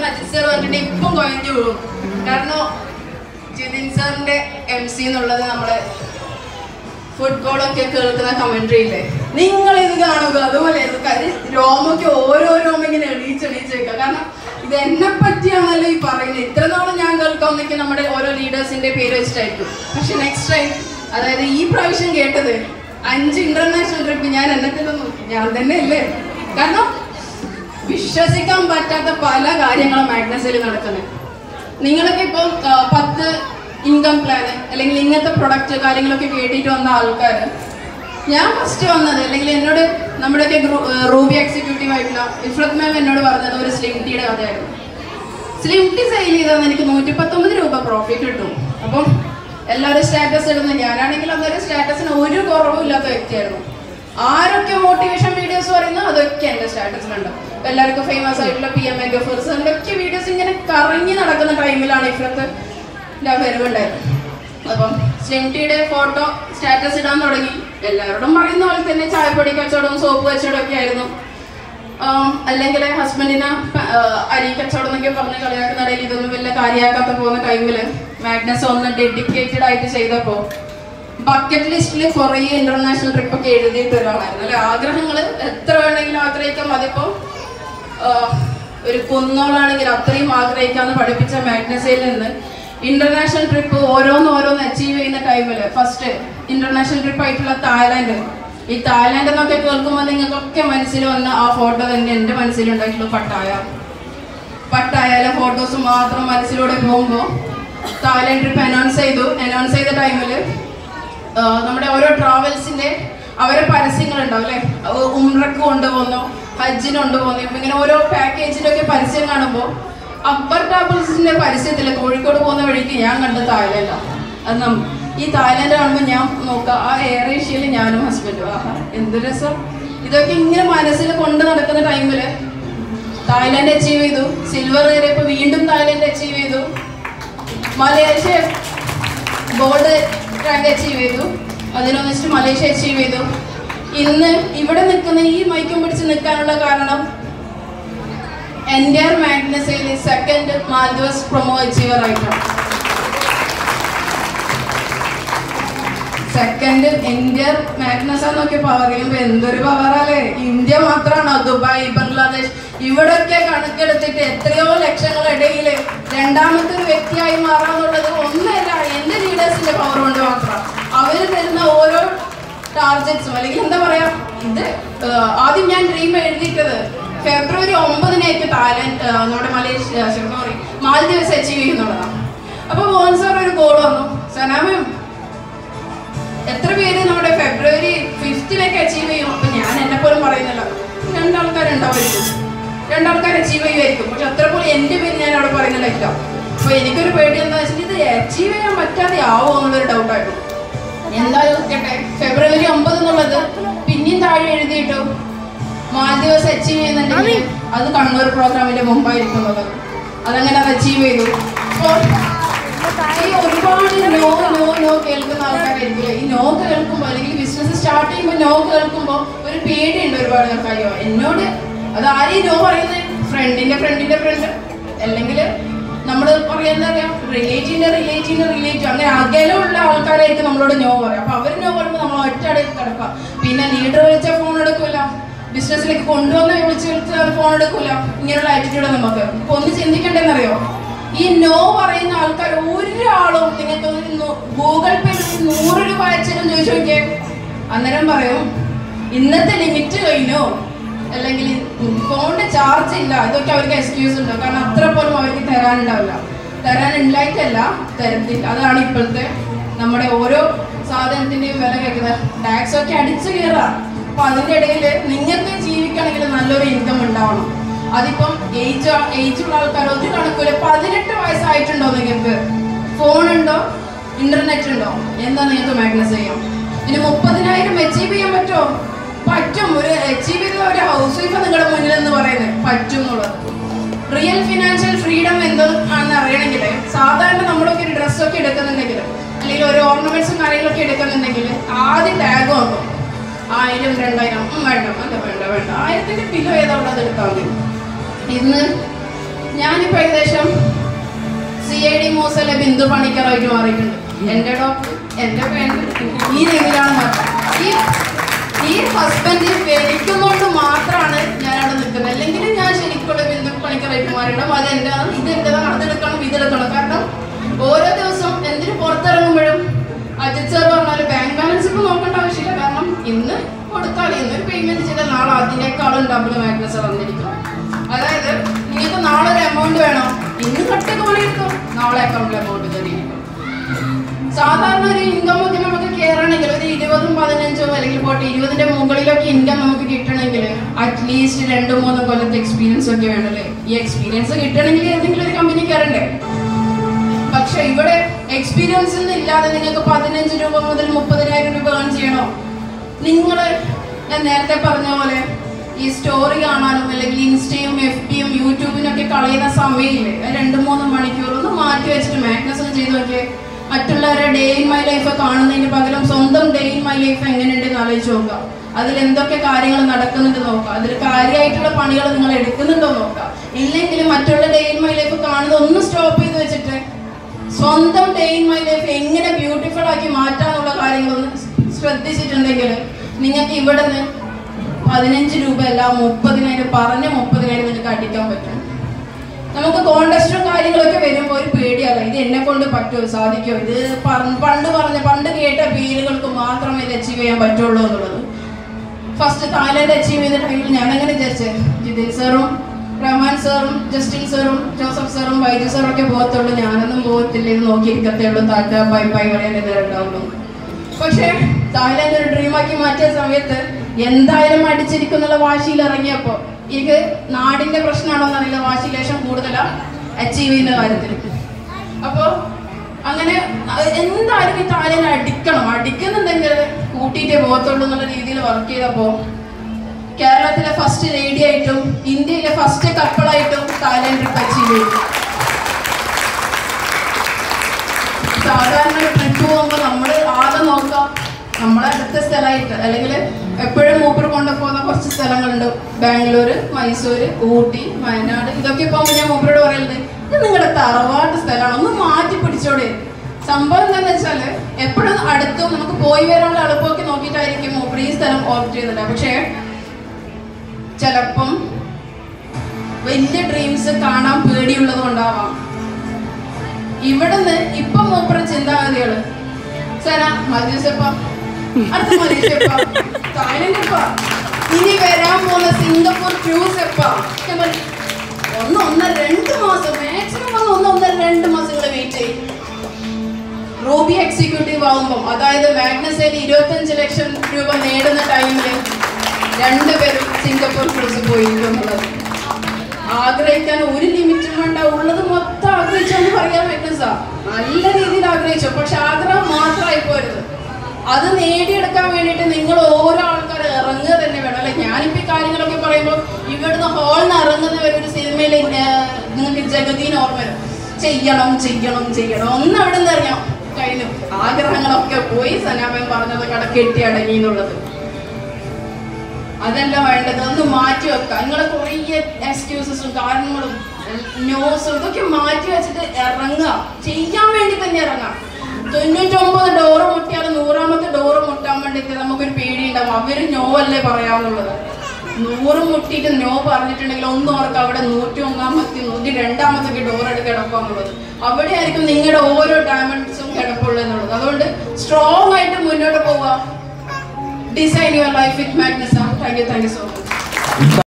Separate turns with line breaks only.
Ajith sir വന്നിട്ട് ഇപ്പം കൊയഞ്ഞു പോകും കാരണം ജിതിൻ സാറിന്റെ എം സി എന്നുള്ളത് നമ്മള് ഫുട്ബോളൊക്കെ കേൾക്കുന്ന കമന്ററി ഇല്ലേ നിങ്ങൾ ഇത് കാണുക അതുപോലെ ഇത് കരി- രോമൊക്കെ ഓരോ രോമം ഇങ്ങനെ എണീച്ച് എണീച്ച് വെക്കുക കാരണം ഇത് എന്നെ പറ്റിയാണല്ലോ ഈ പറയുന്നത് ഇത്ര നാളും ഞാൻ കേൾക്കാവുന്നൊക്കെ നമ്മുടെ ഓരോ ലീഡേഴ്സിന്റെ പേര് വെച്ചിട്ടായിരിക്കും പക്ഷെ നെക്സ്റ്റ് ടൈം അതായത് ഈ പ്രാവശ്യം കേട്ടത് അഞ്ച് ഇന്റർനാഷണൽ ട്രിപ്പ് ഞാൻ എന്നെ തന്നെ നോക്കി ഞാൻ തന്നെ അല്ലേ കാരണം വിശ്വസിക്കാൻ പറ്റാത്ത പല കാര്യങ്ങളും മാഗ്നസിൽ നടക്കുന്നത് നിങ്ങളൊക്കെ ഇപ്പം ആ, പത്ത് ഇൻകം പ്ലാൻ അല്ലെങ്കിൽ ഇങ്ങനത്തെ പ്രൊഡക്റ്റ് കാര്യങ്ങളൊക്കെ കേട്ടിട്ട് വന്ന ആൾക്കാർ ഞാൻ ഫസ്റ്റ് വന്നത് അല്ലെങ്കിൽ എന്നോട് നമ്മുടെയൊക്കെ ഗ്രൂ- ആ, റൂബി എക്സിക്യൂട്ടീവ് ആയിട്ടുള്ള ഇഫ്രത് മാം എന്നോട് പറഞ്ഞത് ഒരു സ്ലിം ടീയുടെ കഥയായിരുന്നു സ്ലിം ടീ സെയിൽ ചെയ്താൽ എനിക്ക് നൂറ്റി പത്തൊമ്പത് രൂപ പ്രോഫിറ്റ് കിട്ടും അപ്പം എല്ലാവരും സ്റ്റാറ്റസ് ഇടുന്നത് ഞാനാണെങ്കിൽ അന്നൊരു സ്റ്റാറ്റസിന് ഒരു കുറവും ഇല്ലാത്ത വ്യക്തിയായിരുന്നു ആരൊക്കെ മോട്ടിവേഷൻ വീഡിയോസ് പറയുന്നു അതൊക്കെ എൻ്റെ സ്റ്റാറ്റസിലുണ്ട് ഇപ്പൊ എല്ലാവർക്കും ഫേമസ് ആയിട്ടുള്ള പി എം എ ഗഫേഴ്സ് അതിൻ്റെയൊക്കെ വീഡിയോസ് ഇങ്ങനെ കറങ്ങി നടക്കുന്ന ടൈമിലാണ് ഇഫ്രത്ത് വരവുണ്ടായത് അപ്പം സ്ലിം ടീയുടെ ഫോട്ടോ സ്റ്റാറ്റസ് ഇടാൻ തുടങ്ങി എല്ലാവരോടും പറയുന്ന പോലെ തന്നെ ചായപ്പൊടി കച്ചവടവും സോപ്പ് കച്ചവടം ഒക്കെ ആയിരുന്നു അല്ലെങ്കിൽ ഹസ്ബൻഡിന് അരി കച്ചവടം എന്നൊക്കെ പറഞ്ഞ് കളിയാക്കുന്ന ഇടയിൽ ഇതൊന്നും വലിയ കാര്യമാക്കാത്ത പോകുന്ന ടൈമില് മാഗ്നസ് ഒന്ന് ഡെഡിക്കേറ്റഡ് ആയിട്ട് ചെയ്തപ്പോ ബക്കറ്റ് ലിസ്റ്റിൽ കുറേ ഇന്റർനാഷണൽ ട്രിപ്പ് ഒക്കെ എഴുതിയിട്ട് ഒരാളായിരുന്നു അല്ലെ ആഗ്രഹങ്ങൾ എത്ര വേണമെങ്കിലും ആഗ്രഹിക്കാം അതിപ്പോ ആഹ്, ഒരു കുന്നോളാണെങ്കിൽ അത്രയും ആഗ്രഹിക്കാന്ന് പഠിപ്പിച്ച മാഗ്നസയിൽ നിന്ന് ഇന്റർനാഷണൽ ട്രിപ്പ് ഓരോന്ന് ഓരോന്ന് അച്ചീവ് ചെയ്യുന്ന ടൈമില് ഫസ്റ്റ് ഇന്റർനാഷണൽ ട്രിപ്പ് ആയിട്ടുള്ള തായ്ലാന്റ് ഈ തായ്ലാന്റ് എന്നൊക്കെ കേൾക്കുമ്പോൾ നിങ്ങൾക്കൊക്കെ മനസ്സിൽ വന്ന ആ ഫോട്ടോ തന്നെ എന്റെ മനസ്സിലുണ്ടായിട്ടുള്ള പട്ടായ പട്ടായാലെ ഫോട്ടോസ് മാത്രം മനസ്സിലൂടെ പോകുമ്പോൾ തായ്ലാൻഡ് ട്രിപ്പ് അനൗൺസ് ചെയ്തു അനൗൺസ് ചെയ്ത ടൈമിൽ നമ്മുടെ ഓരോ ട്രാവൽസിന്റെ അവരെ പരസ്യങ്ങൾ ഉണ്ടാവും അല്ലെ ഉംറക്ക് കൊണ്ടുപോകുന്നു ഹജ്ജിന് കൊണ്ടുപോകുന്നു ഇപ്പൊ ഇങ്ങനെ ഓരോ പാക്കേജിന്റെ ഒക്കെ പരസ്യം കാണുമ്പോൾ അക്ബർ ട്രാവൽസിന്റെ പരസ്യത്തിൽ കോഴിക്കോട് പോകുന്ന വഴിക്ക് ഞാൻ കണ്ട തായ്ലാൻഡാണ് അത് നം- ഈ തായ്ലാൻഡ് കാണുമ്പോൾ ഞാൻ നോക്കാം ആ എയർ ഏഷ്യയിൽ ഞാനും ഹസ്ബൻഡും ആഹാ എന്ത് രസം ഇതൊക്കെ ഇങ്ങനെ മനസ്സിൽ കൊണ്ട് നടക്കുന്ന ടൈമില് തായ്ലാൻഡ് അച്ചീവ് ചെയ്തു സിൽവർ കയറിയപ്പോ വീണ്ടും തായ്ലാൻഡ് അച്ചീവ് ചെയ്തു മലേഷ്യ ഗോൾഡ് റാങ്ക് അച്ചീവ് ചെയ്തു അതിനൊന്നിച്ച് മലേഷ്യ അച്ചീവ് ചെയ്തു ഇന്ന് ഇവിടെ നിൽക്കുന്ന ഈ മൈക്കും പിടിച്ച് നിൽക്കാനുള്ള കാരണം എൻ്റെ മാഗ്നസയിൽ സെക്കൻഡ് മാൽദിവസ് പ്രൊമോ അച്ചീവർ ആയിട്ടാണ് സെക്കൻഡ് ഇന്ത്യ മാഗ്നസ് എന്നൊക്കെ പറയുമ്പോ എന്തൊരു പവറല്ലേ ഇന്ത്യ മാത്രമാണോ ദുബായ് ബംഗ്ലാദേശ് ഇവിടൊക്കെ കണക്കെടുത്തിട്ട് എത്രയോ ലക്ഷങ്ങളിടയില് രണ്ടാമത്തെ ഒരു വ്യക്തിയായി മാറാന്നുള്ളത് ഒന്നല്ല എന്റെ ലീഡേഴ്സിന്റെ പവർ കൊണ്ട് മാത്രം അവര് തരുന്ന ഓരോ ടാർജറ്റ്സും അല്ലെങ്കിൽ എന്താ പറയാ ഇത് ആ, ആദ്യം ഞാൻ ഡ്രീം എഴുതിയിട്ടത് ഫെബ്രുവരി ഒമ്പതിനേക്ക് തായ്ലൻഡ് ആ, നമ്മുടെ മലേഷ്യ സോറി മാലദ്വീപ്സ് അച്ചീവ് ചെയ്യുന്നുള്ളതാണ് അപ്പൊ മോഹൻ സാർ ഒരു കോൾ വന്നു സനാമം എത്ര പേര് നമ്മുടെ ഫെബ്രുവരി ഫിഫ്തിലേക്ക് അച്ചീവ് ചെയ്യും അപ്പൊ ഞാൻ എന്നെ പോലും പറയുന്നില്ല രണ്ടാൾക്കാരുണ്ടാവുമായിരിക്കും രണ്ടാൾക്കാർ അച്ചീവ് ചെയ്യുമായിരിക്കും പക്ഷെ അത്ര പോലും എന്റെ പേര് ഞാൻ അവിടെ പറയുന്നില്ല അപ്പൊ എനിക്കൊരു പേടി എന്താ വെച്ചാൽ ഇത് അച്ചീവ് ചെയ്യാൻ പറ്റാതെ ആവോ എന്നുള്ളൊരു ഡൗട്ടായിരുന്നു എന്തായാലും നിൽക്കട്ടെ ഫെബ്രുവരി ഒമ്പത് എന്നുള്ളത് പിന്നെയും താഴെ എഴുതിയിട്ടു മാലദ്വീപ്സ് അച്ചീവ് ചെയ്യുന്നുണ്ടെങ്കിൽ അത് കണ്ണൂർ പ്രോഗ്രാമിന്റെ മുമ്പായിരിക്കും എന്നുള്ളത് അതങ്ങനെ അത് അച്ചീവ് ചെയ്തു അപ്പോൾ ഈ ഒരുപാട് നോ നോ നോ കേൾക്കുന്ന ആൾക്കാരായിരിക്കില്ലേ ഈ നോ കേൾക്കുമ്പോൾ അല്ലെങ്കിൽ ബിസിനസ് സ്റ്റാർട്ട് ചെയ്യുമ്പോൾ നോ കേൾക്കുമ്പോൾ ഒരു പേടിയുണ്ട് ഒരുപാട് ആൾക്കാരോ എന്നോട് അത് ആരെയും നോ പറയുന്നത് ഫ്രണ്ടിന്റെ ഫ്രണ്ടിന്റെ ഫ്രണ്ട് അല്ലെങ്കിൽ നമ്മൾ പറയുന്ന അറിയാം റിലേറ്റീവിന്റെ റിലേറ്റീവിന്റെ റിലേറ്റീവ് അങ്ങനെ അകലമുള്ള ആൾക്കാരായിരിക്കും നമ്മളോട് നോ പറയാം അപ്പൊ അവർ നോ പറയുമ്പോൾ നമ്മൾ ഒറ്റയടയിൽ കിടക്കാം പിന്നെ ലീഡർ വിളിച്ചാൽ ഫോൺ എടുക്കൂല ബിസിനസ്സിലേക്ക് കൊണ്ടുവന്ന് വിളിച്ച് വിളിച്ചാൽ ഫോൺ എടുക്കൂല ഇങ്ങനെയുള്ള ആറ്റിറ്റ്യൂഡ് നമുക്ക് അപ്പൊ ഒന്ന് ചിന്തിക്കണ്ടെന്നറിയോ ഈ നോ പറയുന്ന ആൾക്കാർ ഒരാളും നിങ്ങൾക്ക് ഒരു നൂ- ഗൂഗിൾ പേയിൽ ഒരു നൂറ് രൂപ അയച്ചാലും ചോദിച്ചു നോക്കിയേ അന്നേരം പറയും ഇന്നത്തെ ലിമിറ്റ് കഴിഞ്ഞു അല്ലെങ്കിൽ ഫോണിന്റെ ചാർജ് ഇല്ല ഇതൊക്കെ അവർക്ക് എക്സ്ക്യൂസ് ഉണ്ട് കാരണം അത്ര പോലും അവർക്ക് തരാനുണ്ടാവില്ല തരാനുണ്ടായിട്ടല്ല തരത്തില്ല അതാണ് ഇപ്പോഴത്തെ നമ്മുടെ ഓരോ സാധനത്തിന്റെയും വില കേൾക്കുന്നത് ടാക്സ് ഒക്കെ അടിച്ചു കയറാം അപ്പൊ അതിന്റെ ഇടയിൽ നിങ്ങൾക്ക് ജീവിക്കണമെങ്കിൽ നല്ലൊരു ഇൻകം ഉണ്ടാവണം അതിപ്പം ഏജ് ഏജ് ഉള്ള ആൾക്കാർ ഒരു കണക്കൂല പതിനെട്ട് വയസ്സായിട്ടുണ്ടോ നിങ്ങൾക്ക് ഫോൺ ഉണ്ടോ ഇന്റർനെറ്റ് ഉണ്ടോ എന്താ നിങ്ങൾക്ക് മാഗ്നസ് ചെയ്യാം ഇനി മുപ്പതിനായിരം അച്ചീവ് ചെയ്യാൻ പറ്റുമോ പറ്റും ഒരു അച്ചീവ് ചെയ്ത ഒരു ഹൗസ് വൈഫ് നിങ്ങളുടെ മുന്നിൽ എന്ന് പറയുന്നത് പറ്റും എന്നുള്ളത് റിയൽ ഫിനാൻഷ്യൽ ഫ്രീഡം എന്ത് ആണെന്ന് അറിയണമെങ്കിൽ സാധാരണ നമ്മളൊക്കെ ഒരു ഡ്രസ്സൊക്കെ എടുക്കുന്നുണ്ടെങ്കിൽ അല്ലെങ്കിൽ ഒരു ഓർണമെന്റ്സും കാര്യങ്ങളൊക്കെ എടുക്കുന്നുണ്ടെങ്കിൽ ആദ്യം ടാഗ് വാങ്ങും ആയിരം രണ്ടായിരം ഉം, വേണ്ട വേണ്ട വേണ്ട വേണ്ട ആയിരത്തിന്റെ കിലോ ഏതാ ഉള്ളത് എടുത്താൽ മതി ഇന്ന് ഞാനിപ്പോ ഏകദേശം സി ഐ ഡി മൂസലെ ബിന്ദു പണിക്കറായിട്ട് മാറിയിട്ടുണ്ട് എന്റെ ഡോക്ടർ എന്റെ പേര് ഈ രീതിയിലാണ് മാറുന്നത് ഈ ഈ ഹസ്ബൻഡ് വലിക്കുന്നോണ്ട് മാത്രമാണ് ഞാൻ അവിടെ നിൽക്കുന്നത് അല്ലെങ്കിൽ ഞാൻ ശരിക്കുള്ള ബിന്ദു പണിക്കറായിട്ട് മാറിയിടും അത് എന്റെ ഇത് എന്റേതാണ് അതെടുക്കണം ഇതെടുക്കണം കാരണം ഓരോ ദിവസവും എന്തിനു പുറത്തിറങ്ങുമ്പോഴും അജിത് സാർ പറഞ്ഞാല് ബാങ്ക് ബാലൻസ് ഇപ്പൊ നോക്കേണ്ട ആവശ്യമില്ല കാരണം ഇന്ന് കൊടുത്താൽ ഇന്ന് ഒരു പേയ്മെന്റ് ചെയ്താൽ നാളെ അതിനേക്കാളും ഡബിൾ മാഗ്നസ് വന്നിരിക്കും അതായത് നിങ്ങൾക്ക് നാളെ ഒരു എമൗണ്ട് വേണോ ഇന്ന് കട്ടൊക്കെ പണിയെടുക്കും നാളെ അക്കൗണ്ടിൽ എമൗണ്ട് കയറിയിരിക്കും സാധാരണ ഒരു ഇൻകം ഒക്കെ നമുക്ക് കയറണമെങ്കിൽ ഒരു ഇരുപതും പതിനഞ്ചോ അല്ലെങ്കിൽ പോട്ടെ ഇരുപതിന്റെ മുകളിലൊക്കെ ഇൻകം നമുക്ക് കിട്ടണമെങ്കിൽ അറ്റ്ലീസ്റ്റ് രണ്ടു മൂന്ന് കൊല്ലത്തെ എക്സ്പീരിയൻസ് ഒക്കെ വേണമല്ലേ ഈ എക്സ്പീരിയൻസ് കിട്ടണമെങ്കിൽ ഏതെങ്കിലും ഒരു കമ്പനി കയറണ്ടേ പക്ഷെ ഇവിടെ എക്സ്പീരിയൻസ് ഒന്നും ഇല്ലാതെ നിങ്ങൾക്ക് പതിനഞ്ച് രൂപ മുതൽ മുപ്പതിനായിരം രൂപ ഏൺ ചെയ്യണോ നിങ്ങൾ ഞാൻ നേരത്തെ പറഞ്ഞ പോലെ ഈ സ്റ്റോറി കാണാനും അല്ലെങ്കിൽ ഇൻസ്റ്റയും എഫ് ബിയും യൂട്യൂബിനൊക്കെ കളയുന്ന സമയമില്ലേ ആ രണ്ട് മൂന്ന് മണിക്കൂർ ഒന്ന് മാറ്റി വെച്ചിട്ട് മാഗ്നസ് ഒന്ന് ചെയ്ത് നോക്കിയേ മറ്റുള്ളവരുടെ ഡേ ഇൻ മൈ ലൈഫ് കാണുന്നതിന് പകരം സ്വന്തം ഡേ ഇൻ മൈ ലൈഫ് എങ്ങനെയുണ്ടെന്ന് ആലോചിച്ച് നോക്കാം അതിൽ എന്തൊക്കെ കാര്യങ്ങൾ നടക്കുന്നുണ്ട് നോക്കാം അതിൽ കാര്യമായിട്ടുള്ള പണികൾ നിങ്ങൾ എടുക്കുന്നുണ്ടോ നോക്കാം ഇല്ലെങ്കിൽ മറ്റുള്ള ഡേ ഇൻ മൈ ലൈഫ് കാണുന്നത് ഒന്ന് സ്റ്റോപ്പ് ചെയ്ത് വെച്ചിട്ട് സ്വന്തം ഡേ ഇൻ മൈ ലൈഫ് എങ്ങനെ ബ്യൂട്ടിഫുൾ ആക്കി മാറ്റാന്നുള്ള കാര്യങ്ങളൊന്ന് ശ്രദ്ധിച്ചിട്ടുണ്ടെങ്കിൽ നിങ്ങൾക്ക് ഇവിടെ നിന്ന് പതിനഞ്ച് രൂപ അല്ല മുപ്പതിനായിരം പറഞ്ഞ മുപ്പതിനായിരം നിങ്ങൾക്ക് അടിക്കാൻ പറ്റും നമുക്ക് കോണ്ടസ്റ്റും കാര്യങ്ങളൊക്കെ വരുമ്പോൾ ഒരു പേടിയല്ല ഇത് എന്നെ കൊണ്ട് പറ്റുമോ സാധിക്കുമോ ഇത് പറ- പണ്ട് പറഞ്ഞ പണ്ട് കേട്ട പേരുകൾക്ക് മാത്രമേ ഇത് അച്ചീവ് ചെയ്യാൻ പറ്റുള്ളൂ എന്നുള്ളത് ഫസ്റ്റ് തായ്ലാൻഡ് അച്ചീവ് ചെയ്ത ടൈമിൽ ഞാൻ അങ്ങനെ വിചാരിച്ചത് ജിതിൻ സാറും റഹ്മാൻ സാറും ജസ്റ്റിൻ സാറും ജോസഫ് സാറും വൈദ്യു സാറും ഒക്കെ പോകത്തുള്ളൂ ഞാനൊന്നും പോകത്തില്ല ഇത് നോക്കിയിരിക്കത്തേ ഉള്ളൂ താറ്റ ബൈ ബൈ പറയാൻ ഇത് ഉണ്ടാവുള്ളൂ പക്ഷേ തായ്ലാൻഡ് ഒരു ഡ്രീമാക്കി മാറ്റിയ സമയത്ത് എന്തായാലും അടിച്ചിരിക്കുന്നുള്ള വാശിയിൽ ഇറങ്ങിയപ്പോൾ എനിക്ക് നാടിന്റെ പ്രശ്നമാണോ എന്നറിയില്ല വാശി ലേശം കൂടുതലാണ് അച്ചീവ് ചെയ്യുന്ന കാര്യത്തിൽ അപ്പോൾ അങ്ങനെ അത് എന്തായാലും ഈ തായ്ലൻഡ് അടിക്കണം അടിക്കുന്നുണ്ടെങ്കിൽ കൂട്ടിയിട്ടേ പോകത്തുള്ളൂ എന്നുള്ള രീതിയിൽ വർക്ക് ചെയ്തപ്പോൾ കേരളത്തിലെ ഫസ്റ്റ് ലേഡി ആയിട്ടും ഇന്ത്യയിലെ ഫസ്റ്റ് കപ്പിളായിട്ടും തായ്ലൻഡ് ട്രിപ്പ് അച്ചീവ് ചെയ്തു സാധാരണ ട്രിപ്പ് പോകുമ്പോൾ നമ്മൾ ആകെ നോക്കാം നമ്മളെ അടുത്ത സ്ഥലമായിട്ട് അല്ലെങ്കിൽ എപ്പോഴും മൂപ്പർ കൊണ്ടുപോകുന്ന കുറച്ച് സ്ഥലങ്ങളുണ്ട് ബാംഗ്ലൂർ മൈസൂർ ഊട്ടി വയനാട് ഇതൊക്കെ പോകുമ്പോൾ ഞാൻ മൂപ്പരോട് പറയുന്നത് ഇത് നിങ്ങളുടെ തറവാട്ട് സ്ഥലമാണ് ഒന്ന് മാറ്റി പിടിച്ചോടെ സംഭവം എന്താണെന്ന് വെച്ചാൽ എപ്പോഴും അടുത്തും നമുക്ക് പോയി വരാനുള്ള എളുപ്പമൊക്കെ നോക്കിയിട്ടായിരിക്കും മൂപ്പർ ഈ സ്ഥലം ഓപ്റ്റ് ചെയ്തില്ല പക്ഷേ ചിലപ്പം വലിയ ഡ്രീംസ് കാണാൻ പേടിയുള്ളത് കൊണ്ടാവാം ഇവിടുന്ന് ഇപ്പൊ മൂപ്പറ ചിന്താഗതികള് സന മധ്യസപ്പ അടുത്ത മലേഷ്യപ്പ തായ്ലൻഡപ്പ ഇനി വരാൻ പോകുന്ന സിംഗപ്പൂർ ക്രൂസ് എപ്പ ഞാൻ പറഞ്ഞു, ഒന്ന് ഒന്നര രണ്ട് മാസം മാക്സിമം വന്ന് ഒന്ന് ഒന്നര രണ്ട് മാസങ്ങൾ വെയിറ്റ് ചെയ്യും റൂബി എക്സിക്യൂട്ടീവ് ആവുമ്പം അതായത് മാഗ്നസയിൽ ഇരുപത്തഞ്ച് ലക്ഷം രൂപ നേടുന്ന ടൈമിൽ രണ്ടുപേരും സിംഗപ്പൂർ ക്രൂസ് പോയിരിക്കും എന്നുള്ളത് ആഗ്രഹിക്കാൻ ഒരു ലിമിറ്റും വേണ്ട ഉള്ളത് മൊത്തം ആഗ്രഹിച്ചെന്ന് പറയാൻ പറ്റും സാർ നല്ല രീതിയിൽ ആഗ്രഹിച്ചു പക്ഷെ ആഗ്രഹം മാത്രമായി പോരുത് അത് നേടിയെടുക്കാൻ വേണ്ടിയിട്ട് നിങ്ങൾ ഓരോ ആൾക്കാർ ഇറങ്ങുക തന്നെ വേണം അല്ലെ ഞാനിപ്പോ ഈ കാര്യങ്ങളൊക്കെ പറയുമ്പോൾ ഇവിടുന്ന് ഹോളിൽ ഇറങ്ങുന്നവർ ഒരു സിനിമയിൽ നിങ്ങൾക്ക് ജഗതീന് ഓർമ്മ വരും ചെയ്യണം ചെയ്യണം ചെയ്യണം ഒന്ന് അവിടെ നിന്ന് അറിയാം കഴിഞ്ഞു ആഗ്രഹങ്ങളൊക്കെ പോയി സനാമൻ പറഞ്ഞത് കട കെട്ടി അടങ്ങി എന്നുള്ളത് അതല്ല വേണ്ടത് ഒന്ന് മാറ്റി വെക്കാം നിങ്ങൾ കുറേ എക്സ്ക്യൂസസും കാരണങ്ങളും നോസും ഇതൊക്കെ മാറ്റി വെച്ചിട്ട് ഇറങ്ങുക ചെയ്യാൻ വേണ്ടി തന്നെ ഇറങ്ങാം തൊണ്ണൂറ്റൊമ്പത് ഡോറ് മുട്ടിയാൽ നൂറാമത്തെ ഡോറ് മുട്ടാൻ വേണ്ടിയിട്ട് നമുക്കൊരു പേടിയുണ്ടാവും അവര് നോ അല്ലേ പറയാന്നുള്ളത് നൂറ് മുട്ടിയിട്ട് നോ പറഞ്ഞിട്ടുണ്ടെങ്കിൽ ഒന്ന് ഓർക്കാം അവിടെ നൂറ്റി ഒന്നാമത്തെ നൂറ്റി രണ്ടാമത്തെ ഡോർ എടുത്ത് കിടക്കാന്നുള്ളത് അവിടെ ആയിരിക്കും നിങ്ങളുടെ ഓരോ ഡയമണ്ട്സും കിടപ്പുള്ളത് എന്നുള്ളത് അതുകൊണ്ട് സ്ട്രോങ് ആയിട്ട് മുന്നോട്ട് പോവുക design your life with Magnus thank you thank you so much